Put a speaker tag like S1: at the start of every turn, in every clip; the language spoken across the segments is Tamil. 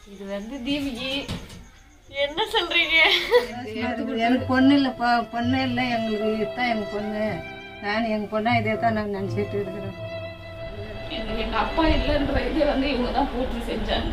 S1: இது வந்து தீபிகி என்ன சொல்றீங்க
S2: எனக்கு பொண்ணு இல்லைப்பா பொண்ணு இல்லை எங்களுக்கு இதுதான் எங்கள் பொண்ணு நான் எங்கள் பொண்ணா இதே தான் நான் நினச்சிட்டு இருக்கிறேன்
S1: எனக்கு எங்க அப்பா இல்லைன்ற இது வந்து இவங்க தான் பூர்த்தி செஞ்சாங்க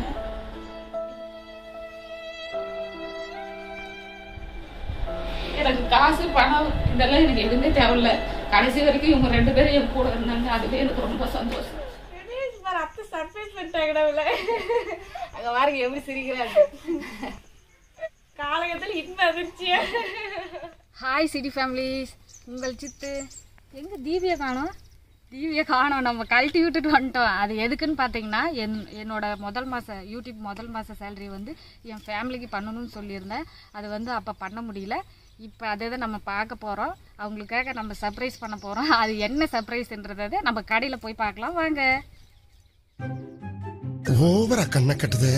S1: எனக்கு காசு பணம் இதெல்லாம் எனக்கு எதுவுமே தேவையில்ல கடைசி வரைக்கும் இவங்க ரெண்டு பேரும் என் கூட இருந்தாங்க அதுவே எனக்கு ரொம்ப சந்தோஷம் அத்தை சர்ப்ரைஸ் பண்ணிட்டாங்கடா அங்க பாருங்க எப்படி சிரிக்கிறாங்க காலகட்டத்தில் இன்னும் அதிர்ச்சியா
S3: ஹாய் சிட்டி ஃபேமிலிஸ் உங்கள் சித்து எங்கே தீபியை காணோம் தீபியை காணோம் நம்ம கழட்டி விட்டுட்டு வந்துட்டோம் அது எதுக்குன்னு பார்த்தீங்கன்னா என் என்னோட முதல் மாத யூடியூப் முதல் மாத சேலரி வந்து என் ஃபேமிலிக்கு பண்ணணும்னு சொல்லியிருந்தேன் அது வந்து அப்போ பண்ண முடியல இப்போ அதை தான் நம்ம பார்க்க போகிறோம் அவங்களுக்காக நம்ம சர்ப்ரைஸ் பண்ண போகிறோம் அது என்ன சர்ப்ரைஸ்ன்றதை நம்ம கடையில் போய் பார்க்கலாம் வாங்க
S4: ஓவரா கண்ணை கட்டுது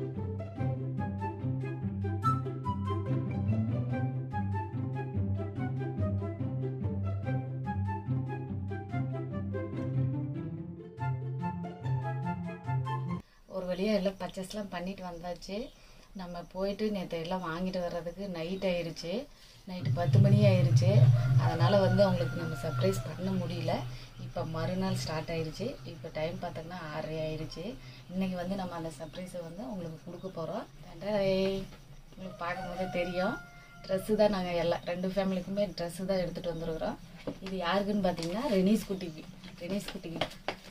S3: ஒரு வழியாக எல்லாம் பர்ச்சேஸ்லாம் பண்ணிட்டு வந்தாச்சு நம்ம போயிட்டு நேற்று எல்லாம் வாங்கிட்டு வர்றதுக்கு நைட் ஆயிருச்சு நைட்டு பத்து மணி ஆயிருச்சு அதனால் வந்து அவங்களுக்கு நம்ம சர்ப்ரைஸ் பண்ண முடியல இப்போ மறுநாள் ஸ்டார்ட் ஆயிருச்சு இப்போ டைம் பார்த்தோம்னா ஆறரை ஆயிருச்சு இன்றைக்கி வந்து நம்ம அந்த சர்ப்ரைஸை வந்து உங்களுக்கு கொடுக்க போகிறோம் உங்களுக்கு பார்க்கும்போதே தெரியும் ட்ரெஸ்ஸு தான் நாங்கள் எல்லாம் ரெண்டு ஃபேமிலிக்குமே ட்ரெஸ்ஸு தான் எடுத்துகிட்டு வந்துருக்குறோம் இது யாருக்குன்னு பார்த்தீங்கன்னா ரெனீஸ் குட்டிக்கு ரெனீஸ் குட்டிக்கு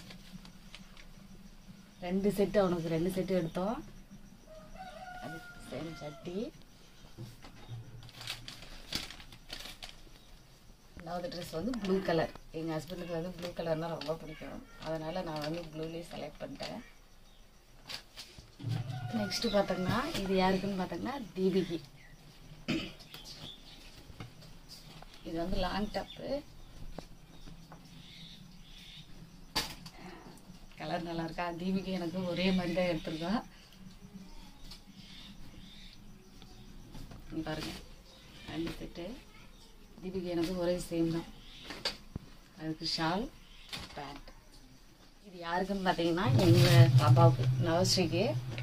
S3: ரெண்டு செட்டு அவனுக்கு ரெண்டு செட்டு எடுத்தோம் அது சேம் சட்டி ரெண்டாவது ட்ரெஸ் வந்து ப்ளூ கலர் எங்கள் ஹஸ்பண்டுக்கு வந்து ப்ளூ கலர்னால் ரொம்ப பிடிக்கும் அதனால் நான் வந்து ப்ளூலேயே செலக்ட் பண்ணிட்டேன் நெக்ஸ்ட்டு பார்த்தோம்னா இது யாருக்குன்னு பார்த்தோம்னா தீபிகி இது வந்து லாங் டாப்பு கலர் நல்லா இருக்கா தீபிகை எனக்கு ஒரே மாதிரி தான் எடுத்திருக்கோம் இங்க பாருங்க ரெண்டு செட்டு தீபிகை எனக்கு ஒரே சேம் தான் அதுக்கு ஷால் பேண்ட் இது யாருக்குன்னு பார்த்தீங்கன்னா எங்கள் பாப்பாவுக்கு நவஸ்ரீக்கு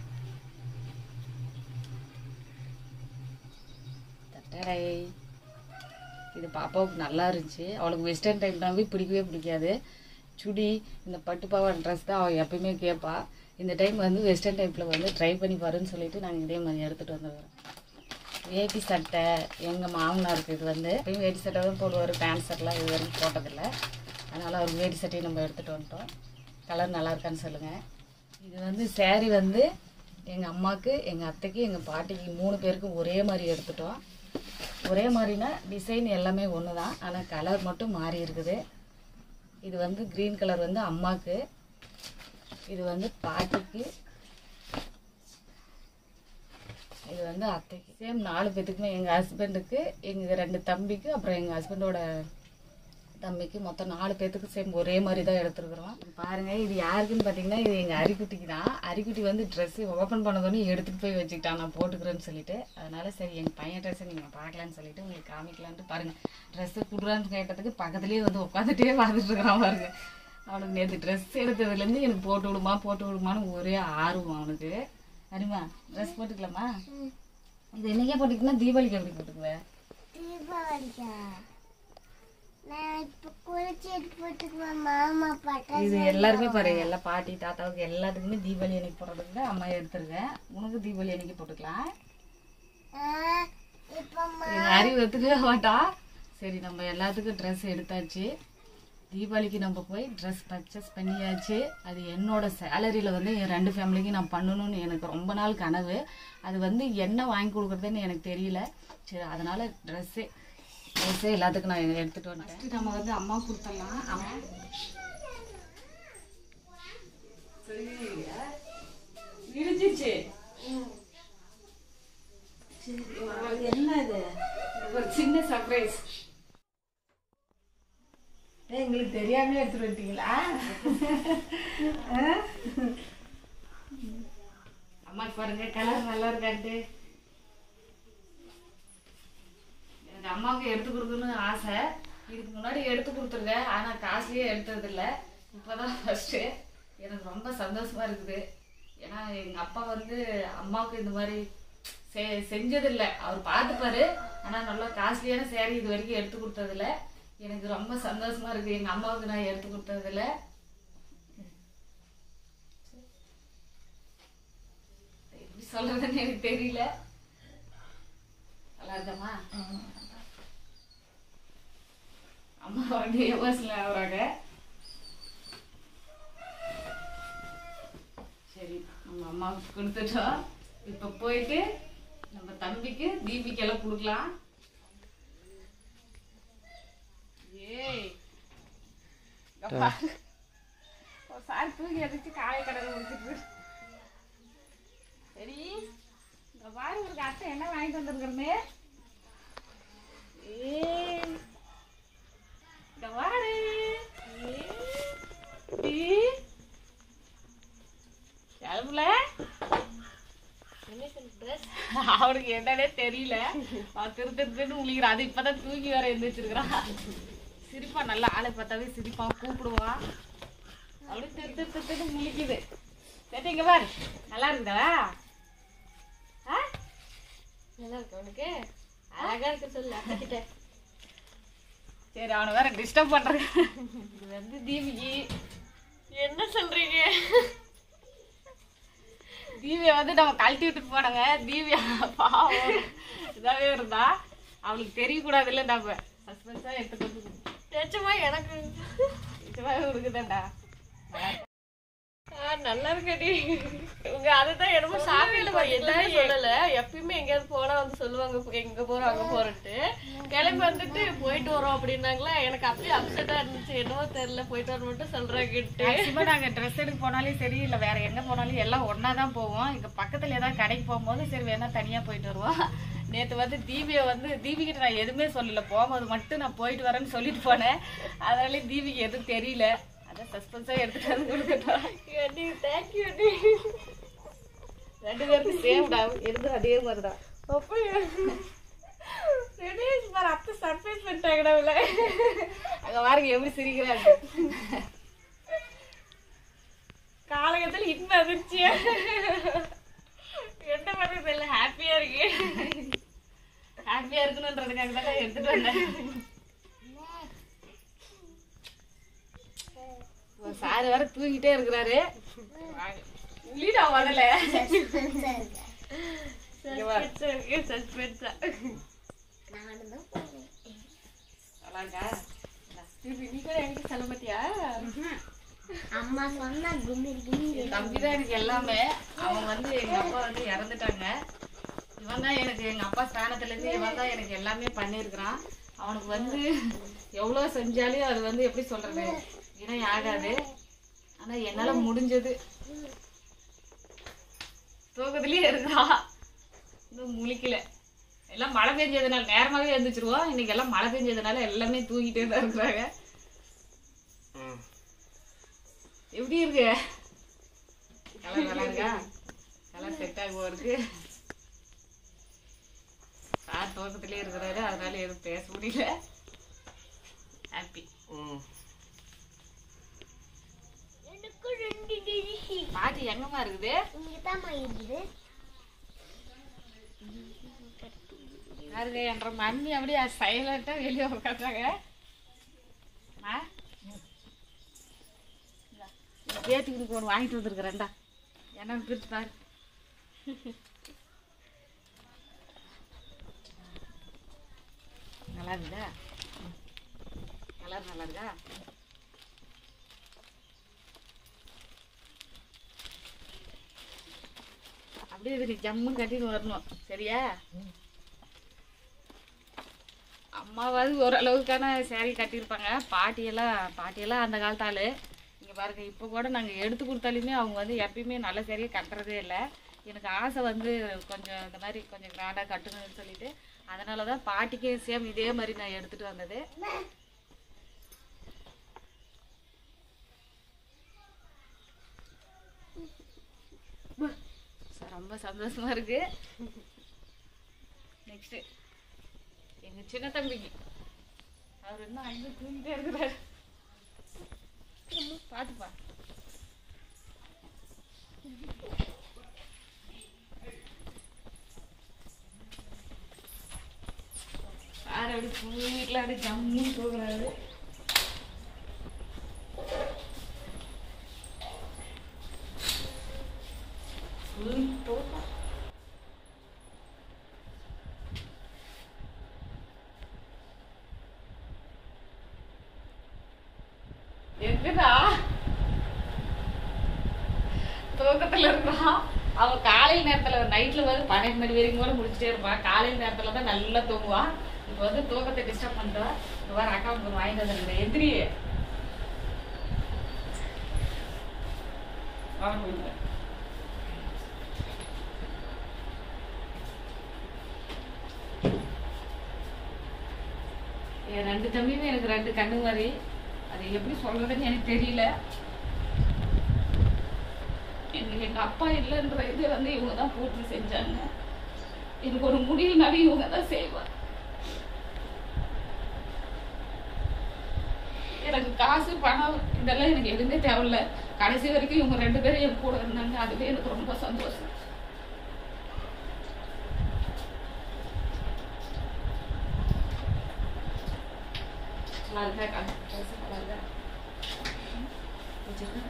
S3: தட்டடை இது பாப்பாவுக்கு நல்லா இருந்துச்சு அவளுக்கு வெஸ்டர்ன் டைப்னாவே பிடிக்கவே பிடிக்காது சுடி இந்த பட்டு பாவாடை ட்ரெஸ் தான் அவள் எப்பயுமே கேட்பா இந்த டைம் வந்து வெஸ்டர்ன் டைப்பில் வந்து ட்ரை பண்ணி பாருன்னு சொல்லிட்டு நாங்கள் இதே மாதிரி எடுத்துகிட்டு வந்துருக்கோம் வேட்டி சட்டை எங்கள் மாமனாருக்கு இது வந்து எப்பயும் வேட்டி சட்டை தான் போடுவார் பேண்ட் ஷர்ட்லாம் இது வரைக்கும் போட்டதில்ல அதனால் அவருக்கு வேட்டி சட்டையை நம்ம எடுத்துகிட்டு வந்துட்டோம் கலர் நல்லா இருக்கான்னு சொல்லுங்கள் இது வந்து saree வந்து எங்கள் அம்மாவுக்கு எங்கள் அத்தைக்கு எங்கள் பாட்டிக்கு மூணு பேருக்கும் ஒரே மாதிரி எடுத்துட்டோம் ஒரே மாதிரினா டிசைன் எல்லாமே ஒன்று தான் ஆனால் கலர் மட்டும் மாறி இருக்குது இது வந்து க்ரீன் கலர் வந்து அம்மாவுக்கு இது வந்து பாட்டிக்கு இது வந்து அத்தைக்கு சேம் நாலு பேத்துக்குமே எங்கள் ஹஸ்பண்டுக்கு எங்கள் ரெண்டு தம்பிக்கு அப்புறம் எங்கள் ஹஸ்பண்டோட தம்பிக்கு மொத்தம் நாலு பேத்துக்கு சேம் ஒரே மாதிரி தான் எடுத்துருக்குறோம் பாருங்க இது யாருக்குன்னு பார்த்தீங்கன்னா இது எங்கள் அரிக்குட்டிக்கு தான் அரிக்குட்டி வந்து ட்ரெஸ்ஸு ஓப்பன் பண்ணதோடனே எடுத்துகிட்டு போய் வச்சுக்கிட்டான் நான் போட்டுக்கிறேன்னு சொல்லிட்டு அதனால சரி எங்கள் பையன் ட்ரெஸ்ஸை நீங்கள் பார்க்கலான்னு சொல்லிட்டு உங்களுக்கு காமிக்கலான்ட்டு பாருங்க ட்ரெஸ்ஸு கொடுறான்னு கேட்டதுக்கு பக்கத்துலேயே வந்து உட்காந்துட்டே பார்த்துட்டு இருக்கிறான் பாருங்க அவனுக்கு நேற்று ட்ரெஸ் எடுத்ததுலேருந்து எனக்கு போட்டு விடுமா போட்டு விடுமான்னு ஒரே ஆர்வம் அவனுக்கு சரிம்மா ட்ரெஸ் போட்டுக்கலாமா இது என்னைக்கே போட்டுக்கினா தீபாவளிக்கு எப்படி போட்டுக்குவேன்
S5: தீபாவளிக்கா நான் இப்ப குளிச்சிட்டு போட்டுக்குவேன் மாமா பாட்டா
S3: இது எல்லாருமே பாரு எல்லா பாட்டி தாத்தாவுக்கு எல்லாத்துக்குமே தீபாவளி அன்னைக்கு போடுறதுக்கு தான் அம்மா எடுத்துருக்கேன் உனக்கு தீபாவளி அன்னைக்கு போட்டுக்கலாம்
S5: இப்ப
S3: எங்க அறிவு ஒத்துக்கவே மாட்டா சரி நம்ம எல்லாத்துக்கும் ட்ரெஸ் எடுத்தாச்சு தீபாவளிக்கு நம்ம போய் ட்ரெஸ் பர்ச்சேஸ் பண்ணியாச்சு அது என்னோட சேலரியில் வந்து என் ரெண்டு ஃபேமிலிக்கும் நான் பண்ணணும்னு எனக்கு ரொம்ப நாள் கனவு அது வந்து என்ன வாங்கி கொடுக்குறதுன்னு எனக்கு தெரியல சரி அதனால ட்ரெஸ்ஸே ட்ரெஸ்ஸே எல்லாத்துக்கும் நான் எடுத்துகிட்டு வந்துட்டேன் நம்ம வந்து அம்மா கொடுத்துடலாம் அம்மா
S1: இடிச்சிச்சு
S2: என்ன இது
S1: ஒரு சின்ன சர்ப்ரைஸ்
S2: ஏய், எங்களுக்கு தெரியாமலே எடுத்துட்டு வந்துட்டீங்களா
S3: அம்மா பாருங்க கலர் நல்லா இருக்கான்ட்டு எனக்கு அம்மாவுக்கு எடுத்து கொடுக்கணும்னு ஆசை இதுக்கு முன்னாடி எடுத்து கொடுத்துருக்கேன் ஆனால் காசுலேயே எடுத்ததில்ல இப்போதான் ஃபஸ்ட்டு எனக்கு ரொம்ப சந்தோஷமா இருக்குது ஏன்னா எங்க அப்பா வந்து அம்மாவுக்கு இந்த மாதிரி செ செஞ்சதில்லை அவர் பார்த்துப்பாரு ஆனா நல்லா காஸ்ட்லியான சேரீ இது வரைக்கும் எடுத்து கொடுத்ததில்ல எனக்கு ரொம்ப சந்தோஷமா இருக்கு எங்க அம்மாவுக்கு நான் எடுத்து கொடுத்ததில்ல எப்படி சொல்றதுன்னு எனக்கு தெரியல நல்லா இருக்கமா அம்மா வந்து எமோஷனல் ஆகுறாங்க சரி நம்ம அம்மாவுக்கு கொடுத்துட்டோம் இப்போ போயிட்டு நம்ம தம்பிக்கு தீபிக்கெல்லாம் கொடுக்கலாம்
S1: ஏய் அப்பா ஒரு சாரி தூக்கி அடிச்சு காய கடலை முடிச்சிட்டு சரி இந்த பாரு ஒரு அத்தை என்ன வாங்கிட்டு வந்திருக்கிறமே ஏய் இந்த பாரு ஏய் கிளம்புல அவனுக்கு என்னன்னே தெரியல அவன் திரு திரு திருன்னு முழிக்கிறான் அது இப்பதான் தூக்கி வேற எந்திரிச்சிருக்கிறான் சிரிப்பான் நல்லா ஆளை பார்த்தாவே சிரிப்பான் கூப்பிடுவான் அப்படியே திரு திரு திரு திருன்னு முழிக்குது சரி இங்க பாரு நல்லா இருக்குதா ஆ நல்லா இருக்கு அவனுக்கு அழகா இருக்கு சொல்லு அக்கா கிட்ட சரி அவனை வேற டிஸ்டர்ப் பண்றேன் இது வந்து தீபிகி என்ன சொல்றீங்க தீவியை வந்து நம்ம கழட்டி விட்டுட்டு போனாங்க தீவியா பாவம் இதாவே இருந்தா அவளுக்கு தெரியக்கூடாதுல்ல நம்ம சஸ்பென்ஸா எடுத்துட்டு வந்து நிஜமா எனக்கு நிஜமாவே இருக்குதாண்டா
S6: நல்லா இருக்கடி இவங்க அதுதான் என்னமோ சாப்பிடல எல்லாரும் சொல்லல எப்பயுமே எங்கேயாவது போனா வந்து சொல்லுவாங்க எங்க போறோம் அங்க போறோம்ட்டு கிளம்பி வந்துட்டு போயிட்டு வரோம் அப்படின்னாங்களா எனக்கு அப்படியே அப்செட்டா இருந்துச்சு என்னவோ தெரியல போயிட்டு வர மட்டும் சொல்றாங்கட்டு
S1: மேக்சிமம் நாங்க ட்ரெஸ் எடுக்க போனாலும் சரி இல்ல வேற எங்க போனாலும் எல்லாம் ஒண்ணா தான் போவோம் இங்க பக்கத்துல ஏதாவது கடைக்கு போகும்போது சரி வேணா தனியா போயிட்டு வருவோம் நேத்து வந்து தீபியை வந்து தீபிகிட்ட நான் எதுவுமே சொல்லல போகும்போது மட்டும் நான் போயிட்டு வரேன்னு சொல்லிட்டு போனேன் அதனால தீபிக்கு எதுவும் தெரியல அதான் சஸ்பென்ஸா எடுத்துட்டு வந்து கொடுக்கட்டும்
S6: தேங்க்யூ
S1: ரெண்டு பேருக்கும் சேம் டா இருந்து அதே மாதிரிதான்
S6: அப்படியா திடீர்னு பாரு அத்தை சர்ப்ரைஸ் பண்ணிட்டாங்கடா இவள.
S1: அங்க பாருங்க எப்படி சிரிக்கிறாங்க
S6: காலகட்டத்தில் இன்னும் அதிர்ச்சி என்ன பண்றது இல்லை ஹாப்பியா இருக்கு
S1: ஹாப்பியா இருக்கணுன்றதுக்காக தான் எடுத்துட்டு வந்தேன் சார் வேற தூங்கிட்டே இருக்கிறாரு உள்ளிடா வரல
S6: சஸ்பென்ஸா இருக்கு சஸ்பென்ஸா
S1: நல்லாருக்கா
S6: நீ கூட என்கிட்ட சொல்ல மாட்டியா
S5: அம்மா சொன்னா குமிர் குமிர்
S1: என் தம்பி தான் எனக்கு எல்லாமே அவன் வந்து எங்க அப்பா வந்து இறந்துட்டாங்க இவன் தான் எனக்கு எங்க அப்பா ஸ்தானத்துல இருந்து இவன் தான் எனக்கு எல்லாமே பண்ணியிருக்கிறான் அவனுக்கு வந்து எவ்வளவு செஞ்சாலும் அது வந்து எப்படி சொல்றது இணை ஆகாது ஆனா என்னால முடிஞ்சது தூக்கத்திலேயே இருக்கிறான் இன்னும் முழிக்கல எல்லாம் மழை பெஞ்சதுனால நேரமாவே எழுந்திரிச்சிருவோம் இன்னைக்கு எல்லாம் மழை பெஞ்சதுனால எல்லாமே தூங்கிட்டே தான் இருக்கிறாங்க எப்படி இருக்கு கலர் நல்லா இருக்கா கலர் செட் ஆகி இருக்கு சார் தோட்டத்திலே இருக்கிறாரு அதனால எதுவும் பேச முடியல ஹாப்பி
S5: எனக்கும் ரெண்டு டிஷி
S1: பாட்டி எங்கம்மா இருக்குது
S5: இங்கதாம்மா இருக்குது
S1: பாருங்க என்ற மம்மி அப்படியே சைலண்டா வெளியே உட்காந்துறாங்க பேத்திக்கு ஒன்று வாங்கிட்டு வந்திருக்கிறேன்டா என்னன்னு பிரிச்சு பாரு நல்லா இருக்குதா கலர் நல்லா இருக்கா அப்படியே இது நீ ஜம்முன்னு கட்டின்னு வரணும் சரியா அம்மாவாவது ஓரளவுக்கான saree கட்டியிருப்பாங்க பாட்டியெல்லாம் பாட்டியெல்லாம் அந்த காலத்து ஆளு இங்கே பாருங்க இப்போ கூட நாங்கள் எடுத்து கொடுத்தாலுமே அவங்க வந்து எப்பயுமே நல்ல சேரீயை கட்டுறதே இல்லை எனக்கு ஆசை வந்து கொஞ்சம் இந்த மாதிரி கொஞ்சம் கிராண்டாக கட்டணும்னு சொல்லிட்டு அதனால தான் பாட்டிக்கே சேம் இதே மாதிரி நான் எடுத்துகிட்டு வந்தது ச- ரொம்ப சந்தோஷமா இருக்கு நெக்ஸ்ட் எங்க சின்ன தம்பிக்கு அவர் இன்னும் அங்கே தூங்கிட்டே இருக்கிறாரு பாத்துப்பா
S3: அப்படி வீட்டில் அப்படி ஜம்முன்னு தூங்குறாரு full தூக்கம். எங்கடா தூக்கத்துல இருக்கான் அவன் காலையில் நேரத்துல நைட்ல வந்து பன்னெண்டு மணி வரைக்கும் கூட முடிச்சுட்டே இருப்பான் காலையில் நேரத்துல தான் நல்லா தூங்குவான் இப்போ வந்து தூக்கத்தை டிஸ்டர்ப் பண்றா இந்த வாரம் அக்கா ஒன்று வாங்கிட்டு வந்துருங்க எதிரி அவன் விடுங்க என் ரெண்டு தம்பியுமே எனக்கு ரெண்டு கண்ணு மாதிரி அது எப்படி சொல்றதுன்னு எனக்கு தெரியல எனக்கு எங்க அப்பா இல்லைன்ற இது வந்து இவங்க தான் பூர்த்தி செஞ்சாங்க எனக்கு ஒரு முடிவுனாலும் இவங்க தான் செய்வாங்க எனக்கு காசு பணம் இதெல்லாம் எனக்கு எதுவுமே தேவையில்ல கடைசி வரைக்கும் இவங்க ரெண்டு பேரும் என் கூட இருந்தாங்க அதுவே எனக்கு ரொம்ப சந்தோஷம் நல்லா இருக்கா கா- பேச நல்லா இருக்கா வச்சிருக்கேன்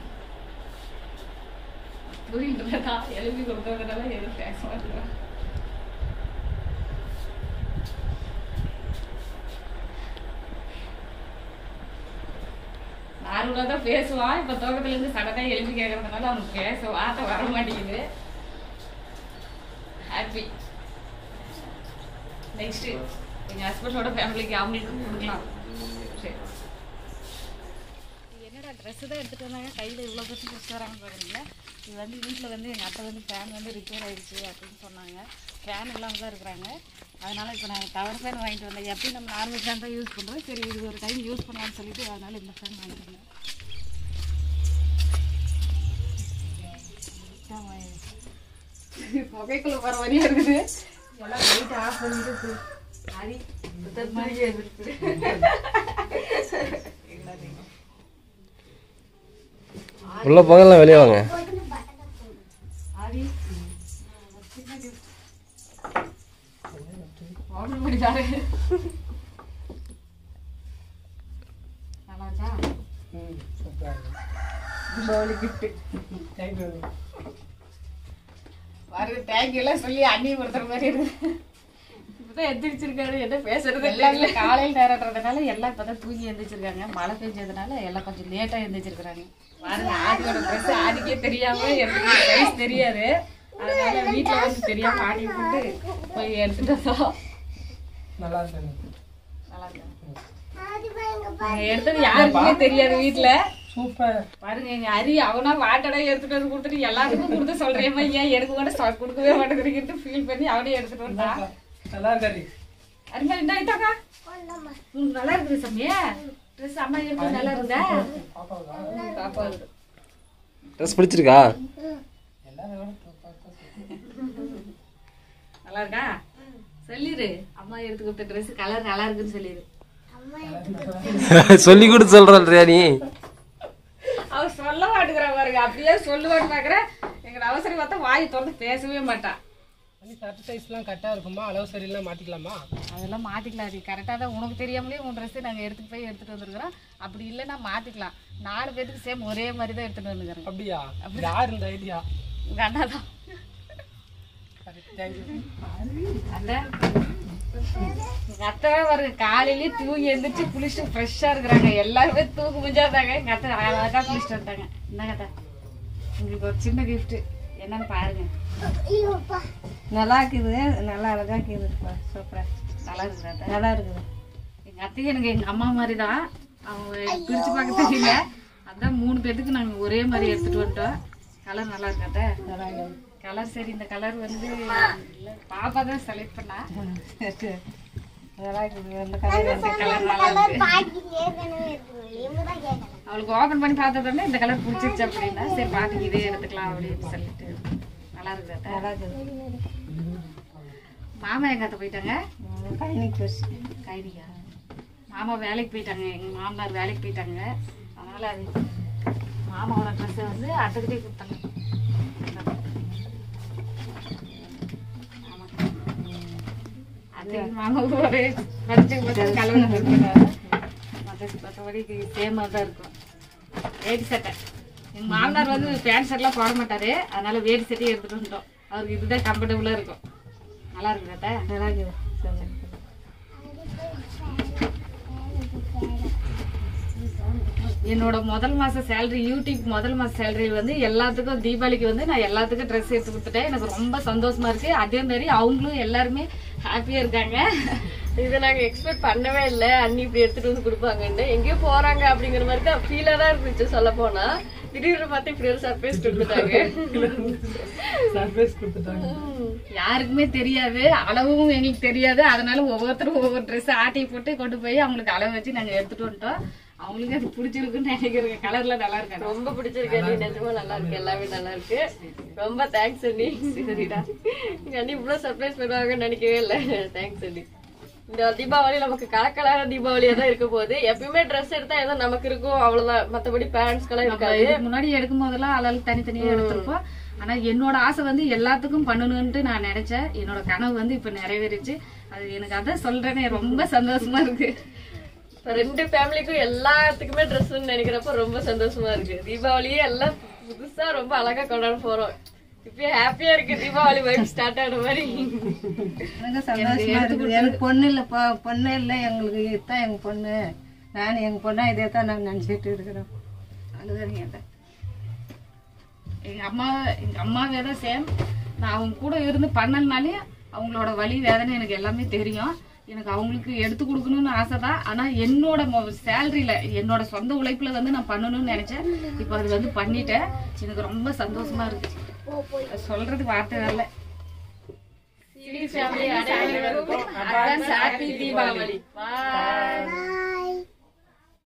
S3: புரியுன்றதா எழுதி கொடுத்ததுனால எதுவும் பேச மாட்டேங்கிறான் நார்மலா தான் பேசுவான் இப்ப துவக்கத்துல இருந்து சடனா எழுதி கேட்கறதுனால அவனுக்கு பேச வார்த்தை வர மாட்டேங்குது ஹாப்பி நெக்ஸ்ட் எங்க ஹஸ்பண்டோட ஃபேமிலிக்கு அவங்களுக்கு கொடுக்கலாம் சரி என்னடா ட்ரெஸ்ஸு தான் எடுத்துகிட்டு வந்தாங்க கையில் இவ்வளோ பர்சன்ட் ட்ரெஸ் வராங்க பார்க்குறீங்களா இது வந்து வீட்டில் வந்து எங்கள் அத்தை வந்து ஃபேன் வந்து ரிப்பேர் ஆயிடுச்சு அப்படின்னு சொன்னாங்க ஃபேன் இல்லாமல் தான் இருக்கிறாங்க அதனால் இப்போ நாங்கள் டவர் ஃபேன் வாங்கிட்டு வந்தேன் எப்பயும் நம்ம நார்மல் ஃபேன் தான் யூஸ் பண்ணுறோம் சரி இது ஒரு டைம் யூஸ் பண்ணலாம்னு சொல்லிட்டு அதனால் இந்த ஃபேன் வாங்கிட்டு வந்தேன் புகைக்குள்ள வர வழியா இருக்குது எல்லாம் லைட் ஆஃப் பண்ணிட்டு அரி சுத்தம் மாதிரி இருக்குது
S7: உள்ள போங்கலாம் வெளியே வாங்க
S3: ஆதி ஆர்டர் பண்ணிட்டாரு நல்லா இருக்கா தீபாவளி கிஃப்ட் பாருங்க தேங்க்யூ எல்லாம் சொல்லி அண்ணி ஒருத்தர் மாதிரி இருக்கு இப்பதான் எந்திரிச்சிருக்காரு என்ன பேசுறது எல்லாமே காலையில் நேரன்றதுனால எல்லாம் இப்பதான் தூங்கி எந்திரிச்சிருக்காங்க மழை பெஞ்சதுனால எல்லாம் கொஞ்சம் லேட்டா எந்திரிச்சிருக்காங்க பாருங்க ஆதியோட ட்ரெஸ் ஆதிக்கே தெரியாம எனக்கு சைஸ் தெரியாது அதனால வீட்டுல வந்து தெரியாம ஆடி போட்டு போய் எடுத்துட்டு வந்தோம் நல்லா இருக்கு நாங்க எடுத்தது யாருக்குமே தெரியாது வீட்டுல சூப்பர் பாருங்க எங்க அரி அவனா வாட்டடா எடுத்துட்டு வந்து கொடுத்துட்டு எல்லாருக்கும் கொடுத்து சொல்றேம்மா ஏன் எனக்கு கூட சொ- கொடுக்கவே மாட்டேங்கிறீங்கன்னு ஃபீல் பண்ணி அவனே எடுத்துட்டு வந்தான்
S8: நல்லா இருக்காரு
S3: அருமா இந்த இதாக்கா உனக்கு நல்லா இருக்குது சாமியே ட்ரெஸ் அம்மா எடுத்து நல்லா இருந்தா பாப்பா இருக்கு
S7: ட்ரெஸ் பிடிச்சிருக்கா
S3: நல்லா இருக்கா சொல்லிடு அம்மா எடுத்து கொடுத்த ட்ரெஸ் கலர் நல்லா இருக்குன்னு சொல்லிடு
S7: சொல்லி கொடுத்து சொல்றியா நீ
S3: அவ சொல்ல மாட்டேங்கிறா பாருங்க அப்படியே சொல்லுவான்னு பாக்குறேன் எங்க அவசரம் பார்த்தா வாய் திறந்து பேசவே மாட்டான்
S8: ஷர்ட் சைஸ்லாம் கரெக்டாக இருக்குமா அளவு சரியில்லாம் மாற்றிக்கலாமா
S3: அதெல்லாம் மாத்திக்கலாம் அது கரெக்டாக தான் உனக்கு தெரியாமலே உன் ட்ரெஸ் நாங்கள் எடுத்துட்டு போய் எடுத்துட்டு வந்திருக்கிறோம் அப்படி இல்லைன்னா மாத்திக்கலாம் நாலு பேருக்கு சேம் ஒரே மாதிரி தான் எடுத்துட்டு வந்துக்கிறேன்
S8: அப்படியா யார் இந்த ஐடியா
S3: உங்க அண்ணா தான்
S8: தேங்க்யூ
S3: அண்ணன் எங்க அத்தை வருங்க காலையிலேயே தூங்கி எழுந்திரிச்சு குளிச்சுட்டு ஃப்ரெஷ்ஷாக இருக்கிறாங்க எல்லாருமே தூக்கு முடிஞ்சாதாங்க எங்க அத்தை அழகாக குளிச்சுட்டு வந்தாங்க என்ன கதை உங்களுக்கு ஒரு சின்ன gift என்னன்னு பாருங்க
S2: நல்லா இருக்குது நல்லா அழகா இருக்குதுப்பா சூப்பரா
S3: நல்லா இருக்குது அத்தை.
S2: நல்லா இருக்குது
S3: எங்க அத்தைக்கு எனக்கு எங்க அம்மா மாதிரி தான் அவங்க பிரிச்சு பார்க்க தெரியல அதான் மூணு பேத்துக்கு நாங்க ஒரே மாதிரி எடுத்துட்டு வந்துட்டோம் கலர் நல்லா இருக்காட்ட கலர் சரி இந்த கலர் வந்து இல்ல, பாப்பா தான் செலக்ட் பண்ணா
S2: நல்லா இருக்குது அந்த கலர்
S3: இந்த கலர் நல்லா இருக்கு அவளுக்கு ஓபன் பண்ணி பார்த்தோன்னே இந்த கலர் பிடிச்சிருச்சு அப்படின்னா சரி பாட்டிக்கு இதே எடுத்துக்கலாம் அப்படின்னு சொல்லிட்டு நல்லா இருக்குதாட்ட
S2: நல்லா இருக்குது
S3: மாமா எங்க அத்தை போயிட்டாங்க
S2: பயணிக்கு வச்சு
S3: கைதியா மாமா வேலைக்கு போயிட்டாங்க எங்க மாமனார் வேலைக்கு போயிட்டாங்க அதனால அது மாமாவோட ட்ரெஸ்ஸை வந்து அத்தைக்கிட்டே கொடுத்தாங்க அத்தையும் மாமாவும் ஒரே மறைச்சு மட்டும் கலவரம் இருப்பாங்க மற்ற மற்றபடி சேமாக தான் இருக்கும் வேட்டி சட்டை எங்கள் மாமனார் வந்து பேண்ட் ஷர்ட்லாம் போட மாட்டாரு அதனால வேட்டி சட்டையை எடுத்துட்டு வந்துட்டோம் அவருக்கு இதுதான் கம்ஃபர்டபுளாக இருக்கும் நல்லா இருக்கு தாத்தா
S2: நல்லா இருக்குது சொல்லுங்க
S3: என்னோட முதல் மாச சேலரி யூடியூப் முதல் மாச சேலரி வந்து எல்லாத்துக்கும் தீபாவளிக்கு வந்து நான் எல்லாத்துக்கும் ட்ரெஸ் எடுத்து கொடுத்துட்டேன் எனக்கு ரொம்ப சந்தோஷமா இருக்கு அதே மாதிரி அவங்களும் எல்லாருமே ஹாப்பியா இருக்காங்க
S6: இதை நாங்க எக்ஸ்பெக்ட் பண்ணவே இல்லை அண்ணி இப்படி எடுத்துட்டு வந்து கொடுப்பாங்கன்னு எங்கேயோ போறாங்க அப்படிங்கிற மாதிரி தான் ஃபீலா தான் இருந்துச்சு சொல்ல போனா திடீர்னு பார்த்து இப்படி ஒரு சர்ப்ரைஸ் கொடுத்துட்டாங்க
S8: சர்ப்ரைஸ் கொடுத்துட்டாங்க
S3: யாருக்குமே தெரியாது அளவும் எங்களுக்கு தெரியாது அதனால ஒவ்வொருத்தரும் ஒவ்வொரு ட்ரெஸ் ஆட்டி போட்டு கொண்டு போய் அவங்களுக்கு அளவு வச்சு நாங்க எடுத்துட்டு வந்துட்டோம் அவங்களுக்கு அது பிடிச்சிருக்குன்னு நினைக்கிறேன் கலர்ல நல்லா இருக்காங்க
S6: ரொம்ப பிடிச்சிருக்கு அண்ணி நிஜமா நல்லா இருக்கு எல்லாமே நல்லா இருக்கு ரொம்ப தேங்க்ஸ் அண்ணி சரிடா எங்க அண்ணி இவ்வளவு சர்ப்ரைஸ் பண்ணுவாங்கன்னு நினைக்கவே இல்லை தேங்க்ஸ் அண்ணி இந்த தீபாவளி நமக்கு கலக்கலான தீபாவளியா தான் இருக்க போகுது எப்பயுமே ட்ரெஸ் எடுத்தா ஏதோ நமக்கு இருக்கும் அவ்வளவுதான் மத்தபடி பேரண்ட்ஸ்க்கெல்லாம் இருக்காது
S3: இதுக்கு முன்னாடி எடுக்கும் போதெல்லாம் ஆளாள் தனித்தனியா எடுத்திருப்போம் ஆனா என்னோட ஆசை வந்து எல்லாத்துக்கும் பண்ணணும்ட்டு நான் நினைச்சேன் என்னோட கனவு வந்து இப்ப நிறைவேறிச்சு அது எனக்கு அதான் சொல்றேனே ரொம்ப சந்தோஷமா இருக்கு
S6: இப்ப ரெண்டு ஃபேமிலிக்கும் எல்லாத்துக்குமே ட்ரெஸ் நினைக்கிறப்ப ரொம்ப சந்தோஷமா இருக்கு தீபாவளியே எல்லாம் புதுசா ரொம்ப அழகா கொண்டாட போறோம் இப்பயே ஹாப்பியா இருக்கு தீபாவளி வைப் ஸ்டார்ட் ஆன மாதிரி
S2: எனக்கு சந்தோஷமா இருக்குது எனக்கு பொண்ணு இல்லை பொ பொண்ணு இல்லை எங்களுக்கு இதுதான் எங்கள் பொண்ணு நான் எங்கள் பொண்ணா இதே தான் நாங்கள் நினச்சிட்டு இருக்கிறோம்
S3: அழுதாதீங்க அத்தை. எங்க அம்மா எங்க அம்மாவே தான் சேம் நான் அவங்க கூட இருந்து பண்ணலனாலே அவங்களோட வலி வேதனை எனக்கு எல்லாமே தெரியும் எனக்கு அவங்களுக்கு எடுத்து கொடுக்கணும்னு ஆசை தான் ஆனா என்னோட சேலரியில என்னோட சொந்த உழைப்புல வந்து நான் பண்ணணும்னு நினைச்சேன் இப்போ அது வந்து பண்ணிட்டேன் எனக்கு ரொம்ப சந்தோஷமா இருக்கு அது சொல்றதுக்கு வார்த்தை வரல
S6: ஃபேமிலி அனைவருக்கும் advance happy தீபாவளி Bye.